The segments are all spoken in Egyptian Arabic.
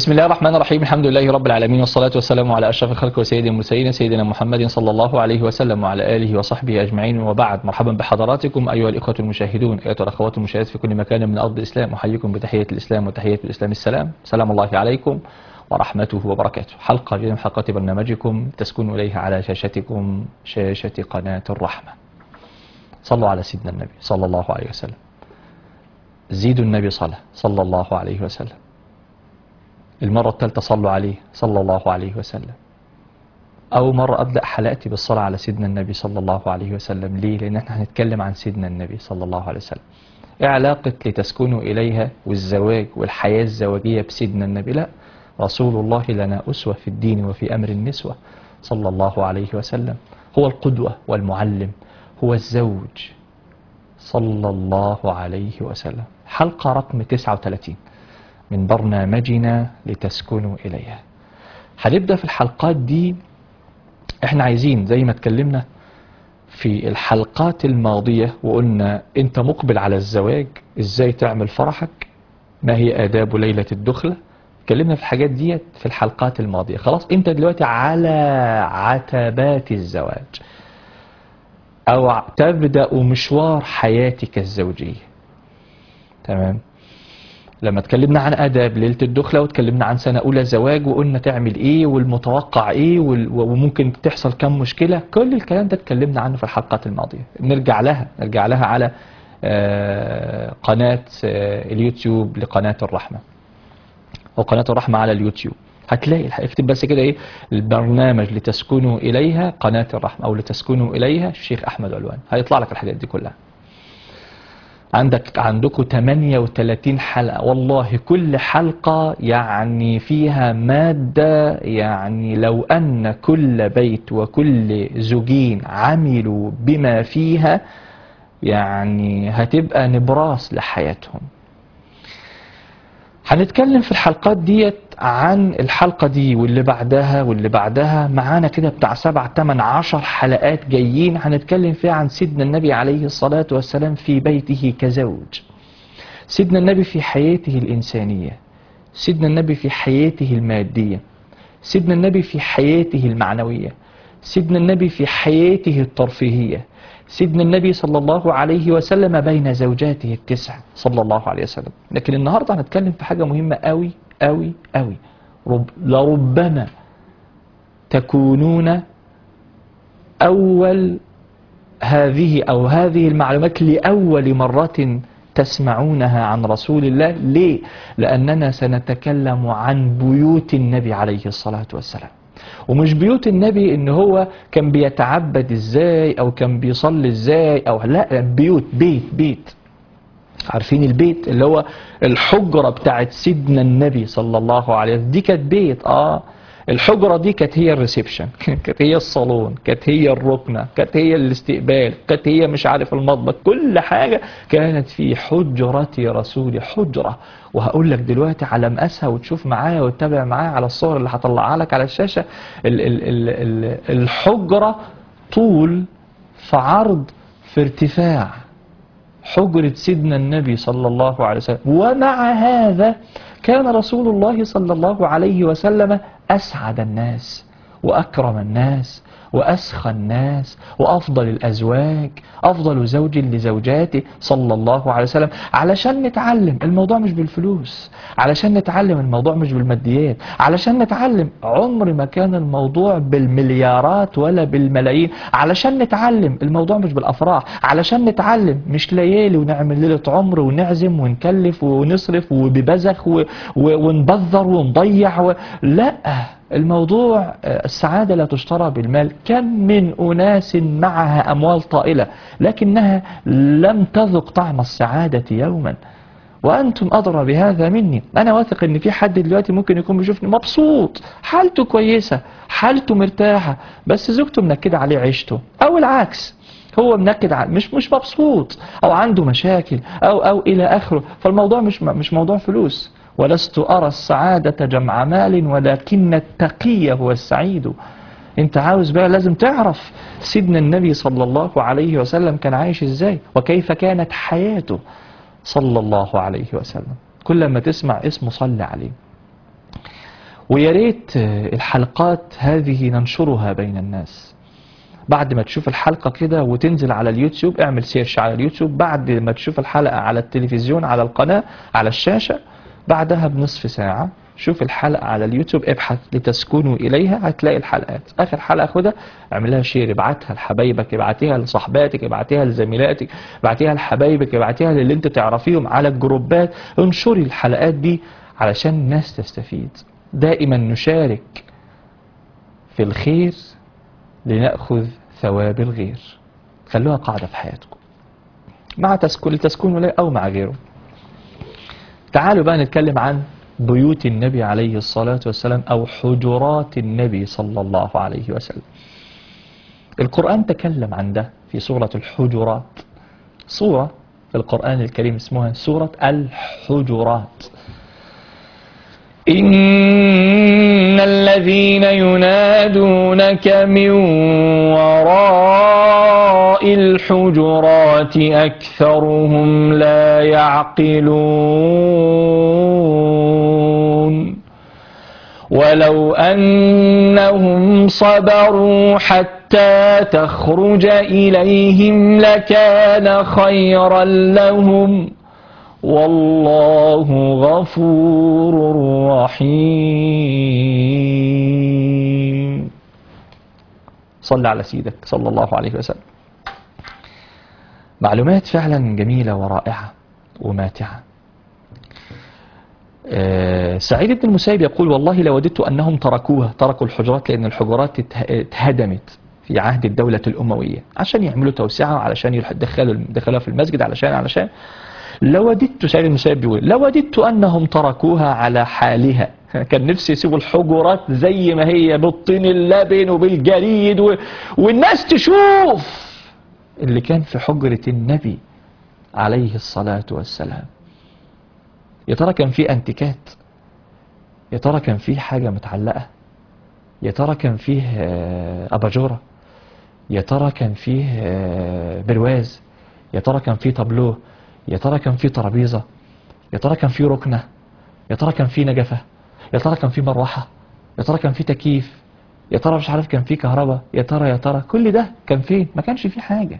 بسم الله الرحمن الرحيم الحمد لله رب العالمين والصلاة والسلام على أشرف الخلق وسيد المرسلين سيدنا محمد صلى الله عليه وسلم وعلى آله وصحبه أجمعين وبعد مرحبا بحضراتكم أيها الإخوة المشاهدون أيها الأخوات المشاهدات في كل مكان من أرض الإسلام أحييكم بتحية الإسلام وتحية الإسلام السلام سلام الله عليكم ورحمته وبركاته حلقة جديدة من حلقات برنامجكم تسكن إليها على شاشتكم شاشة قناة الرحمة صلوا على سيدنا النبي صلى الله عليه وسلم زيدوا النبي صلاة صلى الله عليه وسلم المرة الثالثة صلوا عليه صلى الله عليه وسلم أول مرة أبدأ حلقتي بالصلاة على سيدنا النبي صلى الله عليه وسلم ليه؟ لأن احنا هنتكلم عن سيدنا النبي صلى الله عليه وسلم إيه علاقة لتسكنوا إليها والزواج والحياة الزواجية بسيدنا النبي لا رسول الله لنا أسوة في الدين وفي أمر النسوة صلى الله عليه وسلم هو القدوة والمعلم هو الزوج صلى الله عليه وسلم حلقة رقم 39 من برنامجنا لتسكنوا إليها هنبدأ في الحلقات دي احنا عايزين زي ما اتكلمنا في الحلقات الماضية وقلنا انت مقبل على الزواج ازاي تعمل فرحك ما هي آداب ليلة الدخلة اتكلمنا في الحاجات ديت في الحلقات الماضية خلاص انت دلوقتي على عتبات الزواج او تبدأ مشوار حياتك الزوجية تمام لما اتكلمنا عن اداب ليله الدخله واتكلمنا عن سنه اولى زواج وقلنا تعمل ايه والمتوقع ايه وال- وممكن تحصل كم مشكله كل الكلام ده اتكلمنا عنه في الحلقات الماضيه نرجع لها نرجع لها على آه، قناه آه، اليوتيوب لقناه الرحمه وقناه الرحمه على اليوتيوب هتلاقي الح- اكتب بس كده ايه البرنامج لتسكنوا اليها قناه الرحمه او لتسكنوا اليها الشيخ احمد علوان هيطلع لك الحاجات دي كلها عندك عندكم 38 حلقة والله كل حلقة يعني فيها مادة يعني لو أن كل بيت وكل زوجين عملوا بما فيها يعني هتبقى نبراس لحياتهم هنتكلم في الحلقات ديت عن الحلقة دي واللي بعدها واللي بعدها معانا كده بتاع سبع تمن عشر حلقات جايين هنتكلم فيها عن سيدنا النبي عليه الصلاة والسلام في بيته كزوج سيدنا النبي في حياته الإنسانية سيدنا النبي في حياته المادية سيدنا النبي في حياته المعنوية سيدنا النبي في حياته الترفيهية سيدنا النبي صلى الله عليه وسلم بين زوجاته التسع صلى الله عليه وسلم لكن النهاردة هنتكلم في حاجة مهمة قوي قوي قوي رب لربما تكونون أول هذه أو هذه المعلومات لأول مرة تسمعونها عن رسول الله ليه؟ لأننا سنتكلم عن بيوت النبي عليه الصلاة والسلام ومش بيوت النبي ان هو كان بيتعبد ازاي او كان بيصلي ازاي او لا بيوت بيت بيت عارفين البيت اللي هو الحجرة بتاعت سيدنا النبي صلى الله عليه وسلم دي كانت بيت اه الحجرة دي كانت هي الريسبشن كانت هي الصالون كانت هي الركنة كانت هي الاستقبال كانت هي مش عارف المطبخ كل حاجة كانت في حجرة رسول حجرة وهقول لك دلوقتي على مقاسها وتشوف معايا وتتابع معايا على الصور اللي هطلعها لك على الشاشة ال ال ال ال الحجرة طول في عرض في ارتفاع حجرة سيدنا النبي صلى الله عليه وسلم ومع هذا كان رسول الله صلى الله عليه وسلم أسعد الناس وأكرم الناس وأسخى الناس وأفضل الأزواج أفضل زوج لزوجاته صلى الله عليه وسلم علشان نتعلم الموضوع مش بالفلوس علشان نتعلم الموضوع مش بالماديات علشان نتعلم عمر ما كان الموضوع بالمليارات ولا بالملايين علشان نتعلم الموضوع مش بالأفراح علشان نتعلم مش ليالي ونعمل ليلة عمر ونعزم ونكلف ونصرف وببذخ و... و... ونبذر ونضيع و... لا الموضوع آه، السعادة لا تشترى بالمال كم من أناس معها أموال طائلة لكنها لم تذق طعم السعادة يوما وأنتم أدرى بهذا مني أنا واثق أن في حد دلوقتي ممكن يكون بيشوفني مبسوط حالته كويسة حالته مرتاحة بس زوجته منكدة عليه عيشته أو العكس هو منكد ع- مش مش مبسوط او عنده مشاكل او او الى اخره فالموضوع مش م- مش موضوع فلوس ولست ارى السعاده جمع مال ولكن التقي هو السعيد انت عاوز بقى لازم تعرف سيدنا النبي صلى الله عليه وسلم كان عايش ازاي وكيف كانت حياته صلى الله عليه وسلم كل ما تسمع اسمه صلي عليه ويا ريت آه، الحلقات هذه ننشرها بين الناس بعد ما تشوف الحلقة كده وتنزل على اليوتيوب اعمل سيرش على اليوتيوب بعد ما تشوف الحلقة على التلفزيون على القناة على الشاشة بعدها بنصف ساعة شوف الحلقة على اليوتيوب ابحث لتسكنوا إليها هتلاقي الحلقات آخر حلقة خدها اعملها شير ابعتها لحبايبك ابعتيها لصحباتك ابعتيها لزميلاتك ابعتيها لحبايبك ابعتيها للي انت تعرفيهم على الجروبات انشري الحلقات دي علشان الناس تستفيد دائما نشارك في الخير لنأخذ ثواب الغير خلوها قاعدة في حياتكم مع تسكن لتسكنوا إليه أو مع غيره تعالوا بقى نتكلم عن بيوت النبي عليه الصلاة والسلام أو حجرات النبي صلى الله عليه وسلم القرآن تكلم عن ده في سورة الحجرات سورة في القرآن الكريم اسمها سورة الحجرات إن الذين ينادونك من وراء الحجرات أكثرهم لا يعقلون ولو أنهم صبروا حتى تخرج إليهم لكان خيرا لهم والله غفور رحيم صل على سيدك صلى الله عليه وسلم معلومات فعلا جميلة ورائعة وماتعة آه، سعيد بن المسيب يقول والله لوددت أنهم تركوها تركوا الحجرات لأن الحجرات ات- اتهدمت في عهد الدولة الأموية عشان يعملوا توسعة علشان يدخلوا دخلوها في المسجد علشان علشان لوددت سعيد بن المسيب بيقول لوددت أنهم تركوها على حالها كان نفسي يسيبوا الحجرات زي ما هي بالطين اللبن وبالجريد و... والناس تشوف اللي كان في حجرة النبي عليه الصلاة والسلام يا ترى كان في انتيكات يا ترى كان في حاجة متعلقة يا ترى كان فيه آه، أباجورة يا ترى كان فيه آه، برواز يا ترى كان فيه طابلوه يا ترى كان فيه ترابيزة يا ترى كان فيه ركنة يا ترى كان فيه نجفة يا ترى كان فيه مروحة يا ترى كان فيه تكييف يا ترى مش عارف كان فيه كهرباء يا ترى يا ترى كل ده كان فين ما كانش فيه حاجة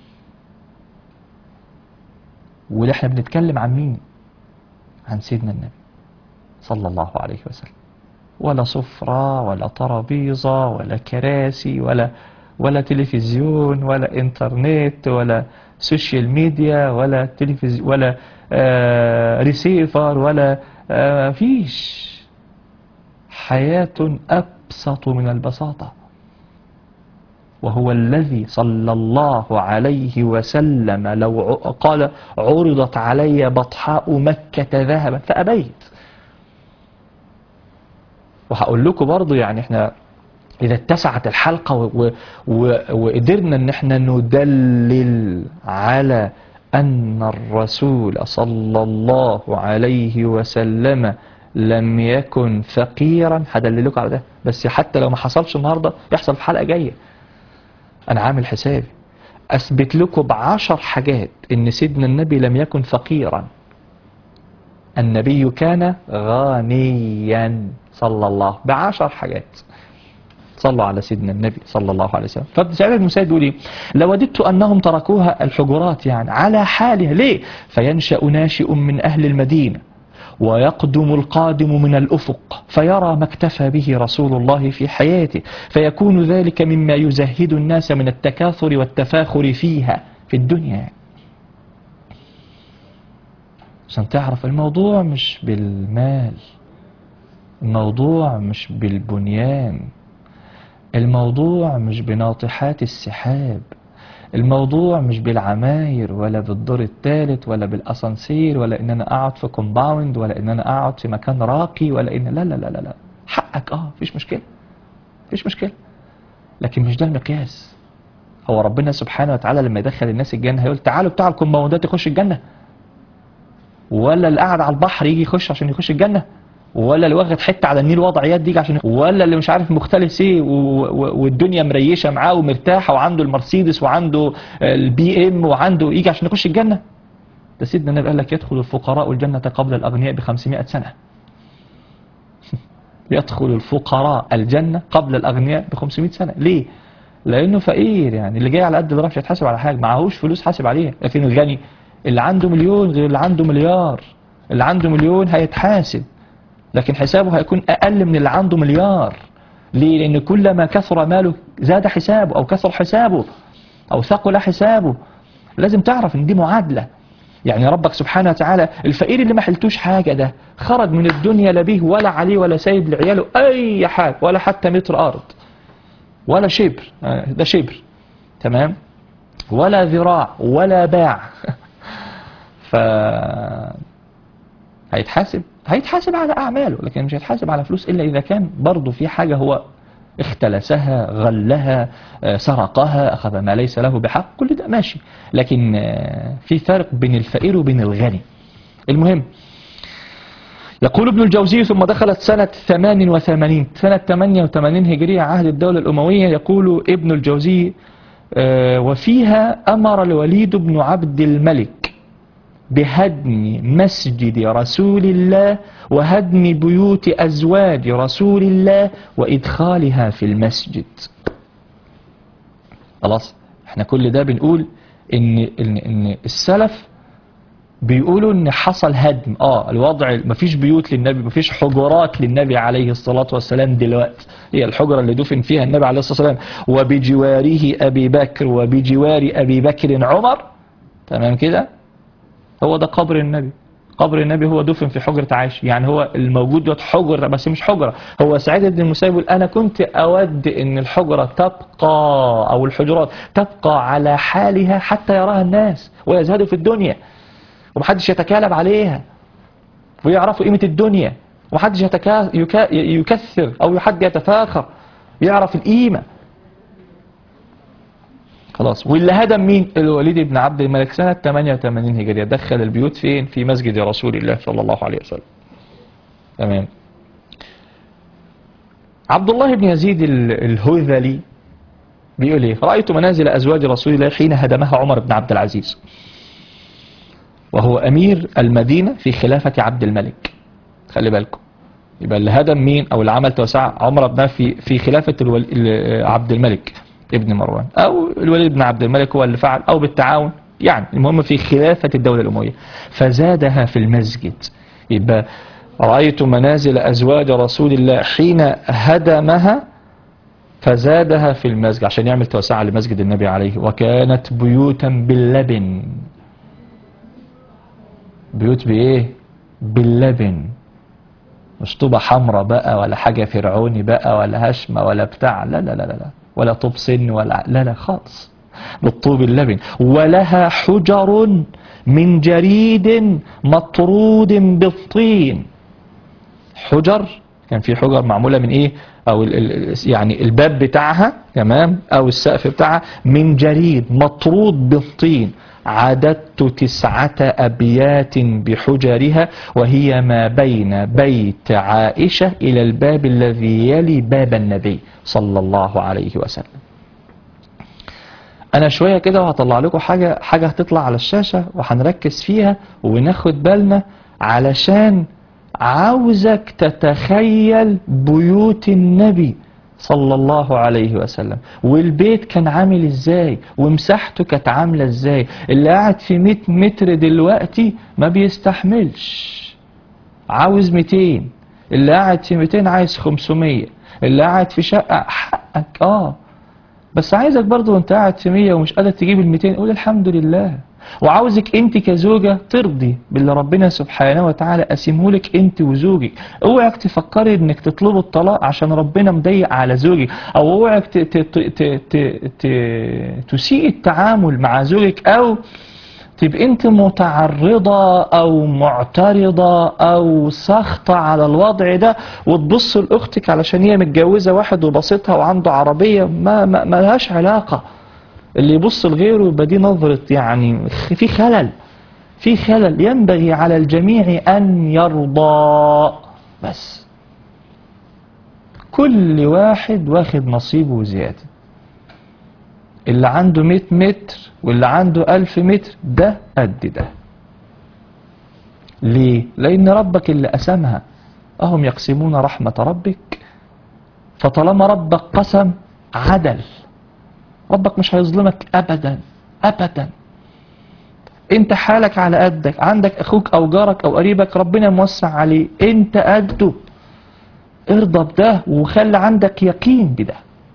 وده احنا بنتكلم عن مين عن سيدنا النبي صلى الله عليه وسلم ولا سفرة ولا ترابيزة ولا كراسي ولا ولا تلفزيون ولا انترنت ولا سوشيال ميديا ولا تلفزيون ولا آه ريسيفر ولا آه فيش حياة أبسط من البساطة وهو الذي صلى الله عليه وسلم لو ع- قال عرضت علي بطحاء مكة ذهبا فأبيت وهقول لكم برضو يعني احنا إذا اتسعت الحلقة و و و وقدرنا إن احنا ندلل على أن الرسول صلى الله عليه وسلم لم يكن فقيرا هدللكم على ده بس حتى لو ما حصلش النهاردة يحصل في حلقة جاية أنا عامل حسابي أثبت لكم بعشر حاجات إن سيدنا النبي لم يكن فقيرا النبي كان غنيا صلى الله بعشر حاجات صلوا على سيدنا النبي صلى الله عليه وسلم فسعيد المسيد يقول ايه لوددت انهم تركوها الحجرات يعني على حالها ليه فينشا ناشئ من اهل المدينه ويقدم القادم من الافق فيرى ما اكتفى به رسول الله في حياته فيكون ذلك مما يزهد الناس من التكاثر والتفاخر فيها في الدنيا عشان تعرف الموضوع مش بالمال الموضوع مش بالبنيان الموضوع مش بناطحات السحاب الموضوع مش بالعماير ولا بالدور الثالث ولا بالاسانسير ولا ان انا اقعد في كومباوند ولا ان انا اقعد في مكان راقي ولا ان لا لا لا لا لا حقك اه مفيش مشكله مفيش مشكله لكن مش ده المقياس هو ربنا سبحانه وتعالى لما يدخل الناس الجنه هيقول تعالوا بتاع الكومباوندات يخش الجنه ولا اللي قاعد على البحر يجي يخش عشان يخش الجنه ولا اللي واخد حته على النيل وضع يد يجي عشان ولا اللي مش عارف مختلف ايه و- و- والدنيا مريشه معاه ومرتاحه وعنده المرسيدس وعنده البي ام وعنده يجي عشان يخش الجنه ده سيدنا النبي قال لك يدخل الفقراء الجنه قبل الاغنياء ب 500 سنه يدخل الفقراء الجنة قبل الأغنياء ب 500 سنة ليه؟ لأنه فقير يعني اللي جاي على قد اللي راح يتحاسب على حاجة معهوش فلوس حاسب عليها لكن الغني اللي عنده مليون غير اللي عنده مليار اللي عنده مليون هيتحاسب لكن حسابه هيكون أقل من اللي عنده مليار ليه؟ لأن كلما كثر ماله زاد حسابه أو كثر حسابه أو ثقل حسابه لازم تعرف إن دي معادلة يعني ربك سبحانه وتعالى الفقير اللي ما حلتوش حاجة ده خرج من الدنيا لا بيه ولا عليه ولا سايب لعياله أي حاجة ولا حتى متر أرض ولا شبر آه، ده شبر تمام ولا ذراع ولا باع ف هيتحاسب هيتحاسب على أعماله لكن مش هيتحاسب على فلوس إلا إذا كان برضه في حاجة هو اختلسها غلها آه، سرقها أخذ ما ليس له بحق كل ده ماشي لكن آه، في فرق بين الفقير وبين الغني المهم يقول ابن الجوزي ثم دخلت سنة 88 سنة 88 هجرية عهد الدولة الأموية يقول ابن الجوزي آه، وفيها أمر الوليد بن عبد الملك بهدم مسجد رسول الله وهدم بيوت أزواج رسول الله وإدخالها في المسجد خلاص احنا كل ده بنقول ان, إن, إن السلف بيقولوا ان حصل هدم اه الوضع مفيش بيوت للنبي مفيش حجرات للنبي عليه الصلاة والسلام دلوقتي هي الحجرة اللي دفن فيها النبي عليه الصلاة والسلام وبجواره أبي بكر وبجوار أبي بكر عمر تمام كده هو ده قبر النبي قبر النبي هو دفن في حجرة عائشة يعني هو الموجود دوت حجرة بس مش حجرة هو سعيد بن المسيب يقول أنا كنت أود أن الحجرة تبقى أو الحجرات تبقى على حالها حتى يراها الناس ويزهدوا في الدنيا ومحدش يتكالب عليها ويعرفوا قيمة الدنيا ومحدش يتكا... يكا... يكثر أو حد يتفاخر يعرف القيمة خلاص واللي هدم مين الوليد بن عبد الملك سنة 88 هجرية دخل البيوت فين في مسجد رسول الله صلى الله عليه وسلم تمام عبد الله بن يزيد ال- الهذلي بيقول ايه رأيت منازل أزواج رسول الله حين هدمها عمر بن عبد العزيز وهو أمير المدينة في خلافة عبد الملك خلي بالكم يبقى اللي هدم مين أو اللي عمل توسع عمر بن في في خلافة الول... ال- عبد الملك ابن مروان أو الوليد بن عبد الملك هو اللي فعل أو بالتعاون يعني المهم في خلافة الدولة الأموية فزادها في المسجد يبقى رأيت منازل أزواج رسول الله حين هدمها فزادها في المسجد عشان يعمل توسعة لمسجد النبي عليه وكانت بيوتا باللبن بيوت بإيه باللبن مش طوبة حمراء بقى ولا حاجة فرعوني بقى ولا هشمة ولا بتاع لا لا لا لا, لا. ولا طوب سن ولا لا لا خالص بالطوب اللبن ولها حجر من جريد مطرود بالطين حجر كان في حجر معمولة من ايه او ال ال يعني الباب بتاعها تمام او السقف بتاعها من جريد مطرود بالطين عددت تسعة أبيات بحجرها وهي ما بين بيت عائشة إلى الباب الذي يلي باب النبي صلى الله عليه وسلم أنا شوية كده وهطلع لكم حاجة حاجة هتطلع على الشاشة وهنركز فيها وناخد بالنا علشان عاوزك تتخيل بيوت النبي صلى الله عليه وسلم والبيت كان عامل ازاي ومساحته كانت عاملة ازاي اللي قاعد في 100 متر دلوقتي ما بيستحملش عاوز 200 اللي قاعد في 200 عايز 500 اللي قاعد في شقة حقك اه بس عايزك برضه وانت قاعد في 100 ومش قادر تجيب ال 200 قول الحمد لله وعاوزك انت كزوجة ترضي باللي ربنا سبحانه وتعالى قسمهولك انت وزوجك اوعك تفكري انك تطلبوا الطلاق عشان ربنا مضيق على زوجك او اوعك ت- ت- ت- ت- ت- تسيء التعامل مع زوجك او تبقى انت متعرضة او معترضة او ساخطة على الوضع ده وتبص لاختك علشان هي متجوزة واحد وبسيطها وعنده عربية ما, ما, ما لهاش علاقة اللي يبص لغيره يبقى دي نظرة يعني في خلل في خلل ينبغي على الجميع أن يرضى بس كل واحد واخد نصيبه زيادة اللي عنده 100 متر واللي عنده 1000 متر ده قد ده ليه؟ لأن ربك اللي قسمها أهم يقسمون رحمة ربك فطالما ربك قسم عدل ربك مش هيظلمك أبدا أبدا انت حالك على قدك عندك اخوك او جارك او قريبك ربنا موسع عليه انت قده ارضى بده وخلي عندك يقين بده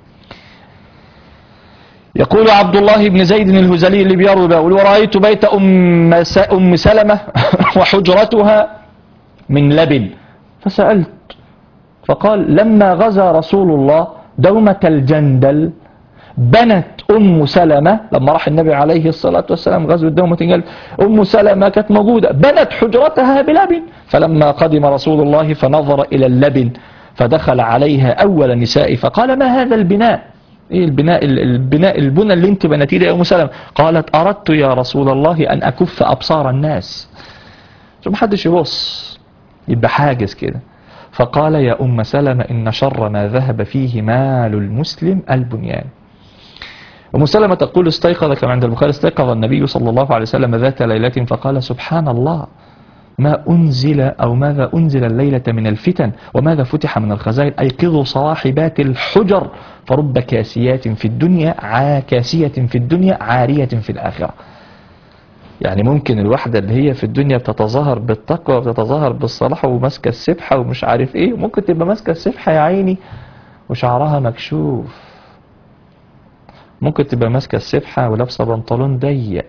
يقول عبد الله بن زيد الهزلي اللي بيروي بيقول ورأيت بيت أم, س... أم سلمة وحجرتها من لبن فسألت فقال لما غزا رسول الله دومة الجندل بنت أم سلمة لما راح النبي عليه الصلاة والسلام غزوة دومة الجندل أم سلمة كانت موجودة بنت حجرتها بلبن فلما قدم رسول الله فنظر إلى اللبن فدخل عليها أول نساء فقال ما هذا البناء ايه البناء البناء البنى اللي انت بنتيه ده يا ام سلمة قالت اردت يا رسول الله ان اكف ابصار الناس عشان ما حدش يبص يبقى حاجز كده فقال يا ام سلمة ان شر ما ذهب فيه مال المسلم البنيان ام سلمة تقول استيقظ كما عند البخاري استيقظ النبي صلى الله عليه وسلم ذات ليلة فقال سبحان الله ما أنزل أو ماذا أنزل الليلة من الفتن وماذا فتح من الخزائن أيقظوا صواحبات الحجر فرب كاسيات في الدنيا عاكاسية في الدنيا عارية في الآخرة يعني ممكن الواحدة اللي هي في الدنيا بتتظاهر بالتقوى وبتتظاهر بالصلاح وماسكة السبحة ومش عارف ايه ممكن تبقى ماسكة السبحة يا عيني وشعرها مكشوف ممكن تبقى ماسكة السبحة ولابسة بنطلون ضيق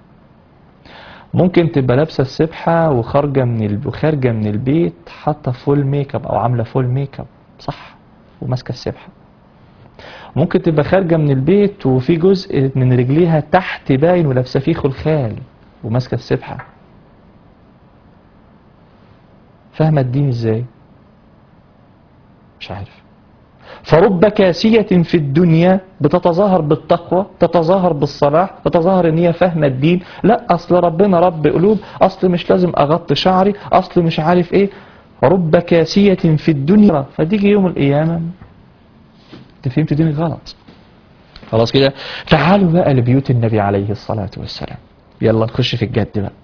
ممكن تبقى لابسه السبحه وخارجه من ال... وخارجه من البيت حاطه فول ميك اب او عامله فول ميك اب صح وماسكه السبحه ممكن تبقى خارجه من البيت وفي جزء من رجليها تحت باين ولابسه فيه خلخال وماسكه السبحه فاهمه الدين ازاي مش عارف فرب كاسية في الدنيا بتتظاهر بالتقوى تتظاهر بالصلاح تتظاهر ان هي فاهمة الدين لا اصل ربنا رب قلوب اصل مش لازم اغطي شعري اصل مش عارف ايه رب كاسية في الدنيا فتيجي يوم القيامة انت فهمت دينك غلط خلاص كده تعالوا بقى لبيوت النبي عليه الصلاة والسلام يلا نخش في الجد بقى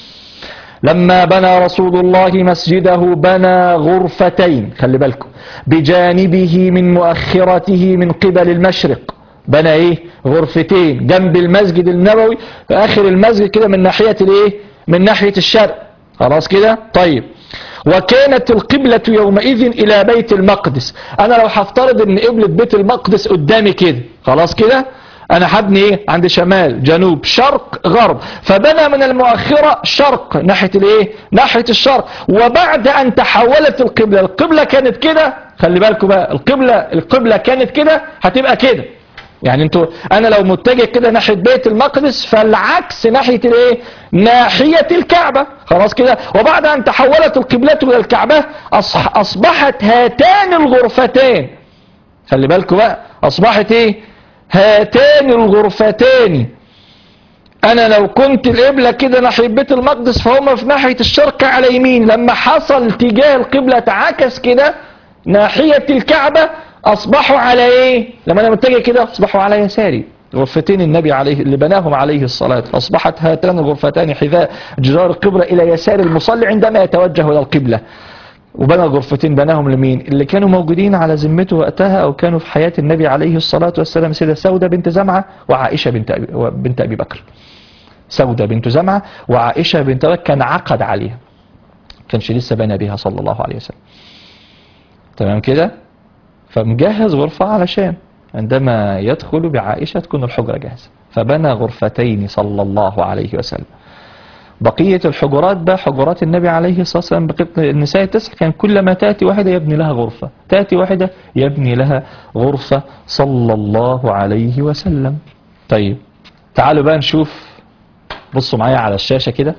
لما بنى رسول الله مسجده بنى غرفتين خلي بالكم بجانبه من مؤخرته من قبل المشرق بنى ايه غرفتين جنب المسجد النبوي في اخر المسجد كده من ناحية الايه من ناحية الشرق خلاص كده طيب وكانت القبلة يومئذ الى بيت المقدس انا لو هفترض ان قبلة بيت المقدس قدامي كده خلاص كده انا هبني ايه عند شمال جنوب شرق غرب فبنى من المؤخرة شرق ناحية الايه ناحية الشرق وبعد ان تحولت القبلة القبلة كانت كده خلي بالكم بقى القبلة القبلة كانت كده هتبقى كده يعني انتوا انا لو متجه كده ناحية بيت المقدس فالعكس ناحية الايه ناحية الكعبة خلاص كده وبعد ان تحولت القبلة الى الكعبة أصح اصبحت هاتان الغرفتين خلي بالكم بقى اصبحت ايه هاتان الغرفتان انا لو كنت القبلة كده ناحية بيت المقدس فهم في ناحية الشرق على يمين لما حصل اتجاه القبلة تعكس كده ناحية الكعبة اصبحوا على ايه لما انا متجه كده اصبحوا على يساري غرفتين النبي عليه اللي بناهم عليه الصلاة اصبحت هاتان الغرفتان حذاء جدار القبلة الى يسار المصلي عندما يتوجه الى القبلة وبنى غرفتين بناهم لمين اللي كانوا موجودين على ذمته وقتها او كانوا في حياة النبي عليه الصلاة والسلام سيدة سودة بنت زمعة وعائشة بنت أبي, بنت أبي بكر سودة بنت زمعة وعائشة بنت بكر كان عقد عليها كانش لسه بنى بها صلى الله عليه وسلم تمام كده فمجهز غرفة علشان عندما يدخل بعائشة تكون الحجرة جاهزة فبنى غرفتين صلى الله عليه وسلم بقية الحجرات بقى حجرات النبي عليه الصلاة والسلام بقية النساء التسع كان كلما تأتي واحدة يبني لها غرفة تأتي واحدة يبني لها غرفة صلى الله عليه وسلم طيب تعالوا بقى نشوف بصوا معايا على الشاشة كده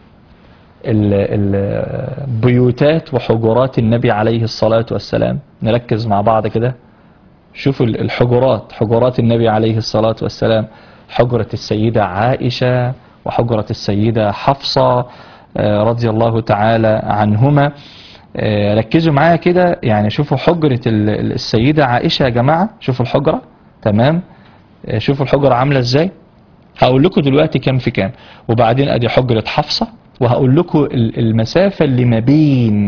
البيوتات وحجرات النبي عليه الصلاة والسلام نركز مع بعض كده شوفوا الحجرات حجرات النبي عليه الصلاة والسلام حجرة السيدة عائشة وحجرة السيدة حفصة رضي الله تعالى عنهما ركزوا معايا كده يعني شوفوا حجرة السيدة عائشة يا جماعة شوفوا الحجرة تمام شوفوا الحجرة عاملة ازاي هقول لكم دلوقتي كام في كام وبعدين ادي حجرة حفصة وهقول لكم المسافة اللي ما بين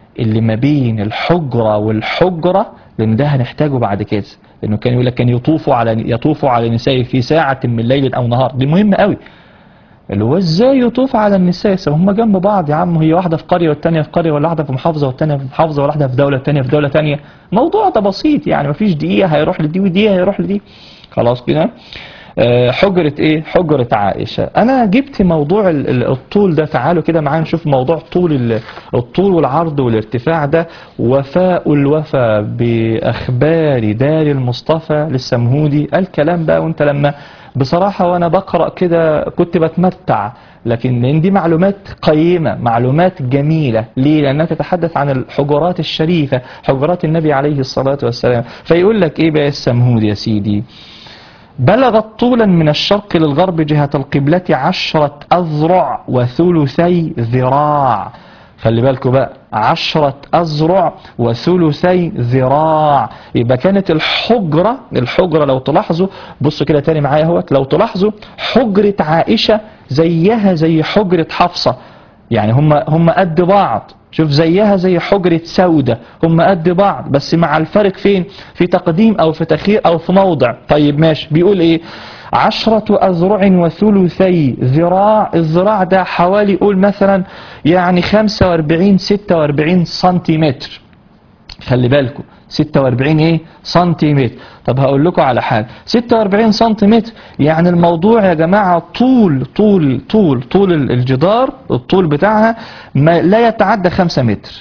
اللي ما بين الحجرة والحجرة لان ده هنحتاجه بعد كده لانه كان يقول لك كان يطوفوا على يطوفوا على نسائه في ساعة من ليل او نهار دي مهمة قوي اللي هو ازاي يطوف على النساء سواء هم جنب بعض يا عم هي واحدة في قرية والتانية في قرية ولا واحدة في محافظة والتانية في محافظة ولا واحدة في دولة التانية في دولة تانية موضوع ده بسيط يعني مفيش دقيقة هيروح لدي ودقيقة هيروح لدي خلاص كده آه، حجرة ايه حجرة عائشة انا جبت موضوع ال- ال- الطول ده تعالوا كده معانا نشوف موضوع طول ال- الطول والعرض والارتفاع ده وفاء الوفا باخبار دار المصطفى للسمهودي الكلام بقى وانت لما بصراحة وانا بقرأ كده كنت بتمتع لكن لان دي معلومات قيمة معلومات جميلة ليه لانها تتحدث عن الحجرات الشريفة حجرات النبي عليه الصلاة والسلام فيقول لك ايه بقى السمهودي يا سيدي بلغت طولا من الشرق للغرب جهة القبلة عشرة أذرع وثلثي ذراع خلي بالكوا بقى عشرة أذرع وثلثي ذراع يبقى كانت الحجرة الحجرة لو تلاحظوا بصوا كده تاني معايا اهوت لو تلاحظوا حجرة عائشة زيها زي حجرة حفصة يعني هم هم قد بعض شوف زيها زي حجرة سودة هم قد بعض بس مع الفرق فين في تقديم او في تأخير او في موضع طيب ماشي بيقول ايه عشرة أذرع وثلثي ذراع الذراع ده حوالي قول مثلا يعني 45 46 سنتيمتر خلي بالكم 46 ايه سنتيمتر طب هقول لكم على حاجه 46 سنتيمتر يعني الموضوع يا جماعه طول طول طول طول الجدار الطول بتاعها ما لا يتعدى 5 متر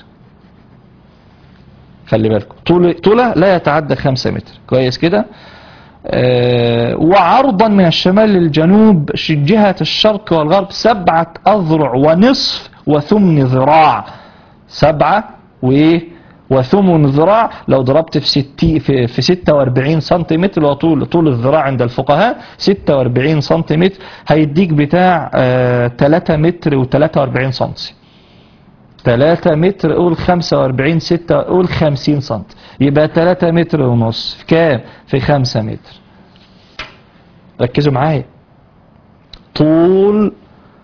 خلي بالكم طول طولها لا يتعدى 5 متر كويس كده آه، وعرضا من الشمال للجنوب ش- جهة الشرق والغرب سبعة أذرع ونصف وثمن ذراع سبعة وإيه وثمن ذراع لو ضربت في ستي في, في 46 سنتيمتر اللي هو طول طول الذراع عند الفقهاء 46 سنتيمتر هيديك بتاع آه 3 متر و43 سنتي 3 متر قول 45 6 قول 50 سم يبقى 3 متر ونص في كام في 5 متر ركزوا معايا طول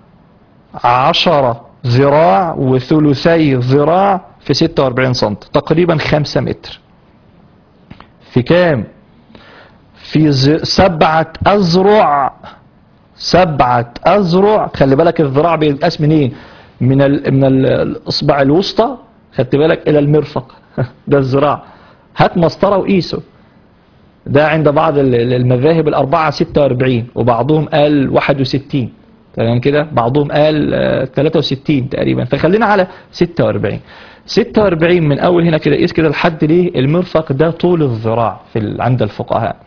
10 ذراع وثلثي ذراع في 46 سم تقريبا 5 متر في كام في ز- سبعة أذرع سبعة أذرع خلي بالك الذراع بيتقاس منين من ال... من ال- الإصبع الوسطى خدت بالك إلى المرفق ده الذراع هات مسطرة وقيسه ده عند بعض ال- ال- المذاهب الأربعة 46 وبعضهم قال 61 تمام كده بعضهم قال آه، 63 تقريبا فخلينا على 46 46 من أول هنا كده قيس كده لحد ليه المرفق ده طول الذراع في ال... عند الفقهاء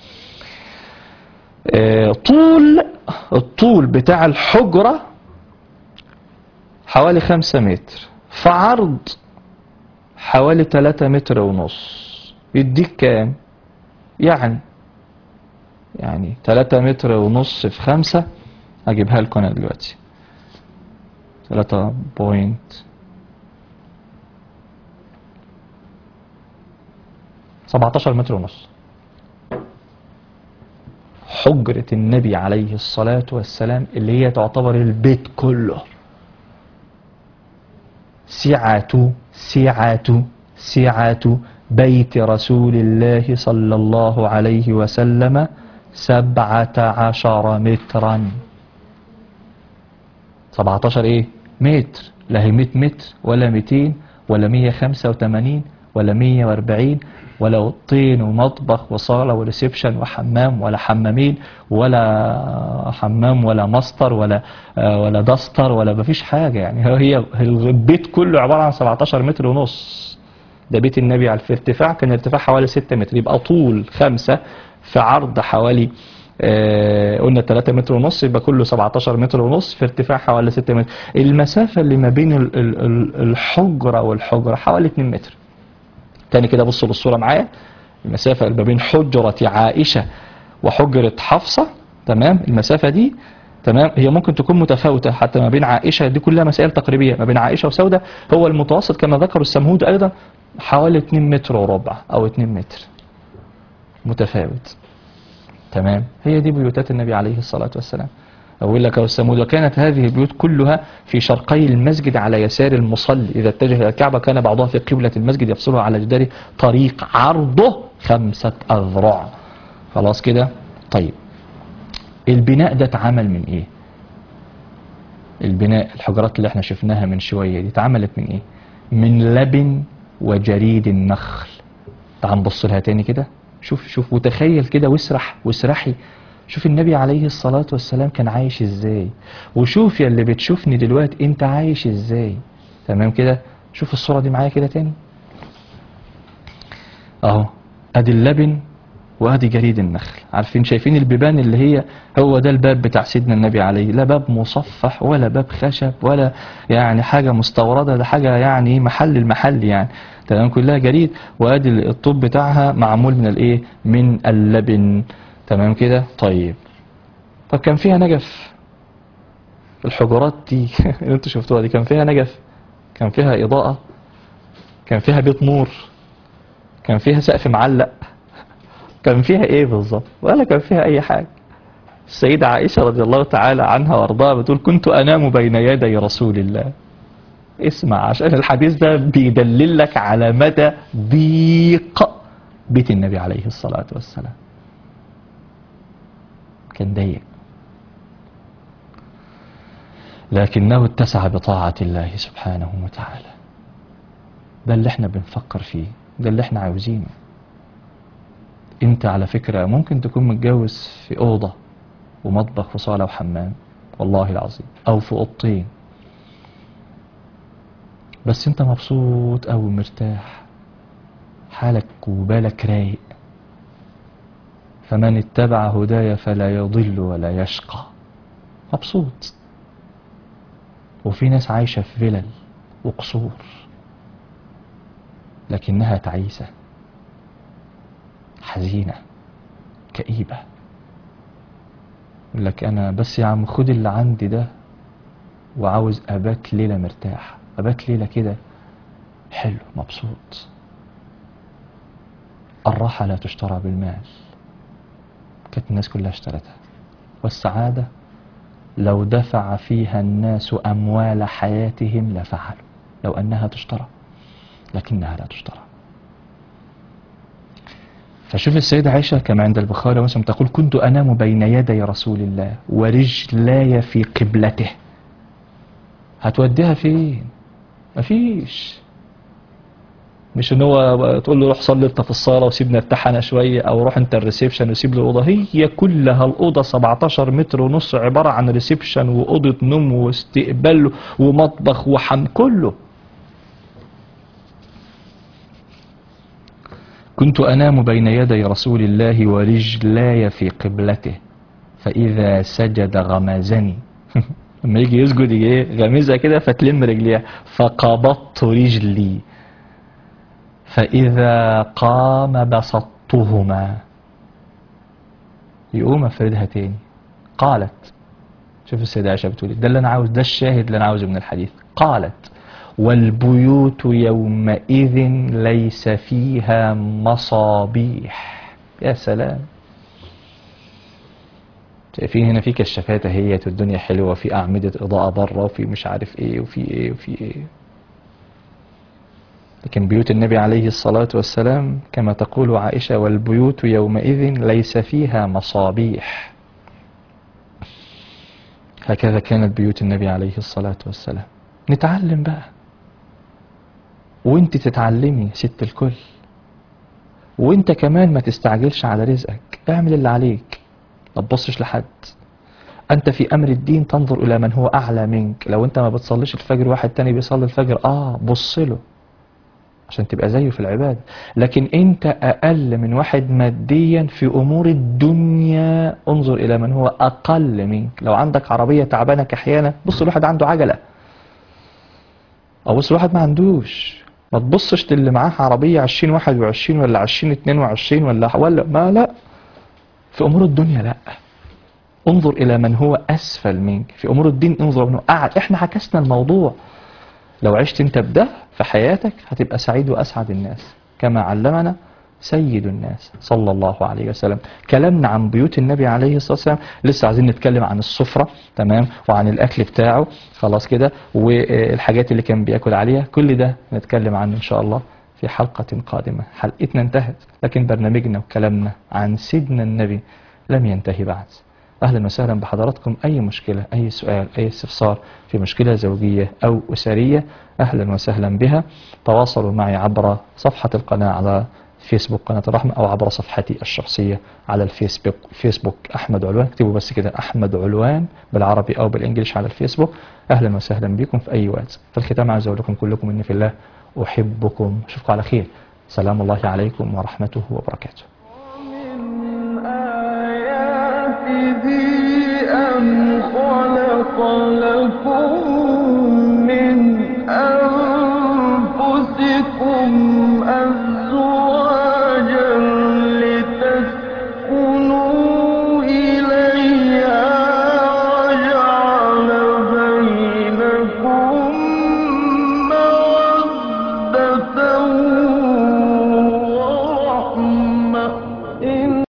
آه، طول الطول بتاع الحجرة حوالي خمسة متر فعرض حوالي تلاتة متر ونص يديك كام يعني يعني تلاتة متر ونص في خمسة هجيبها لكم انا دلوقتي تلاتة بوينت سبعتاشر متر ونص حجرة النبي عليه الصلاة والسلام اللي هي تعتبر البيت كله سعة سعة سعة بيت رسول الله صلى الله عليه وسلم سبعة عشر مترا سبعة عشر ايه متر لا هي 100 متر ولا 200 ولا 185 ولا 140 ولا اوضتين ومطبخ وصاله وريسبشن وحمام ولا حمامين ولا حمام ولا ماستر ولا آه، ولا دستر ولا مفيش حاجه يعني هي هي البيت كله عباره عن 17 متر ونص ده بيت النبي على في ارتفاع كان ارتفاع حوالي 6 متر يبقى طول خمسة في عرض حوالي آه قلنا 3 متر ونص يبقى كله 17 متر ونص في ارتفاع حوالي 6 متر المسافة اللي ما بين ال- ال- ال- الحجرة والحجرة حوالي 2 متر تاني كده بصوا للصورة معايا المسافة اللي ما بين حجرة عائشة وحجرة حفصة تمام المسافة دي تمام هي ممكن تكون متفاوتة حتى ما بين عائشة دي كلها مسائل تقريبية ما بين عائشة وسودة هو المتوسط كما ذكر السمهود أيضا حوالي 2 متر وربع أو 2 متر متفاوت تمام هي دي بيوتات النبي عليه الصلاة والسلام أقول لك والثمود وكانت هذه البيوت كلها في شرقي المسجد على يسار المصلي إذا اتجه إلى الكعبة كان بعضها في قبلة المسجد يفصلها على جداره طريق عرضه خمسة أذرع خلاص كده طيب البناء ده اتعمل من إيه البناء الحجرات اللي احنا شفناها من شوية دي اتعملت من إيه من لبن وجريد النخل تعال نبص لها تاني كده شوف شوف وتخيل كده واسرح واسرحي شوف النبي عليه الصلاة والسلام كان عايش ازاي وشوف يا اللي بتشوفني دلوقتي انت عايش ازاي تمام كده شوف الصورة دي معايا كده تاني اهو ادي اللبن وادي جريد النخل عارفين شايفين البيبان اللي هي هو ده الباب بتاع سيدنا النبي عليه لا باب مصفح ولا باب خشب ولا يعني حاجة مستوردة ده حاجة يعني محل المحل يعني تمام كلها جريد وادي الطوب بتاعها معمول من الايه من اللبن تمام كده طيب طب كان فيها نجف الحجرات دي اللي انتوا شفتوها دي كان فيها نجف كان فيها اضاءة كان فيها بيت نور كان فيها سقف معلق كان فيها ايه بالظبط ولا كان فيها اي حاجة السيدة عائشة رضي الله تعالى عنها وارضاها بتقول كنت انام بين يدي رسول الله اسمع عشان الحديث ده بيدلل لك على مدى ضيق بيت النبي عليه الصلاة والسلام كان ضيق لكنه اتسع بطاعة الله سبحانه وتعالى ده اللي احنا بنفكر فيه ده اللي احنا عاوزينه انت على فكرة ممكن تكون متجوز في اوضة ومطبخ وصالة وحمام والله العظيم او في اوضتين بس انت مبسوط او مرتاح حالك وبالك رايق فمن اتبع هداي فلا يضل ولا يشقى مبسوط وفي ناس عايشة في فلل وقصور لكنها تعيسة حزينة كئيبة يقول لك أنا بس يا عم خد اللي عندي ده وعاوز أبات ليلة مرتاح أبات ليلة كده حلو مبسوط الراحة لا تشترى بالمال كانت الناس كلها اشترتها والسعادة لو دفع فيها الناس أموال حياتهم لفعلوا لو أنها تشترى لكنها لا تشترى فشوف السيدة عائشة كما عند البخاري ومسلم تقول كنت أنام بين يدي رسول الله ورجلاي في قبلته هتوديها فين مفيش مش ان هو تقول له روح صلي انت في الصاله وسيبني ارتاح انا شويه او روح انت الريسبشن وسيب لي الاوضه هي كلها الاوضه 17 متر ونص عباره عن ريسبشن واوضه نوم واستقبال ومطبخ وحم كله كنت انام بين يدي رسول الله ورجلاي في قبلته فاذا سجد غمزني لما يجي يسجد يجي ايه غمزها كده فتلم رجليها فقبضت رجلي فإذا قام بسطتهما يقوم افردها تاني قالت شوف السيدة عائشة بتقول إيه؟ ده اللي أنا عاوز ده الشاهد اللي أنا عاوزه من الحديث قالت والبيوت يومئذ ليس فيها مصابيح يا سلام شايفين هنا في كشافات اهيت والدنيا حلوه في اعمده اضاءه بره وفي مش عارف ايه وفي ايه وفي ايه لكن بيوت النبي عليه الصلاة والسلام كما تقول عائشة والبيوت يومئذ ليس فيها مصابيح هكذا كانت بيوت النبي عليه الصلاة والسلام نتعلم بقى وانت تتعلمي ست الكل وانت كمان ما تستعجلش على رزقك اعمل اللي عليك ما تبصش لحد انت في امر الدين تنظر الى من هو اعلى منك لو انت ما بتصليش الفجر واحد تاني بيصلي الفجر اه بص له عشان تبقى زيه في العبادة لكن انت اقل من واحد ماديا في امور الدنيا انظر الى من هو اقل منك لو عندك عربية تعبانة كحيانة بص لواحد عنده عجلة او بص لواحد ما عندوش ما تبصش للي معاه عربية 2021 ولا 2022 ولا ولا ما لا في امور الدنيا لا انظر الى من هو اسفل منك في امور الدين انظر منه اعلى احنا عكسنا الموضوع لو عشت انت بده في حياتك هتبقى سعيد واسعد الناس كما علمنا سيد الناس صلى الله عليه وسلم كلامنا عن بيوت النبي عليه الصلاة والسلام لسه عايزين نتكلم عن السفرة تمام وعن الأكل بتاعه خلاص كده والحاجات اللي كان بيأكل عليها كل ده نتكلم عنه إن شاء الله في حلقة قادمة حلقتنا انتهت لكن برنامجنا وكلامنا عن سيدنا النبي لم ينتهي بعد أهلا وسهلا بحضراتكم أي مشكلة أي سؤال أي استفسار في مشكلة زوجية أو أسرية أهلا وسهلا بها تواصلوا معي عبر صفحة القناة على فيسبوك قناة الرحمة أو عبر صفحتي الشخصية على الفيسبوك فيسبوك أحمد علوان اكتبوا بس كده أحمد علوان بالعربي أو بالإنجليش على الفيسبوك أهلا وسهلا بكم في أي وقت في الختام عايز أقول لكم كلكم إني في الله أحبكم أشوفكم على خير سلام الله عليكم ورحمته وبركاته ومن آياته أن خلق لكم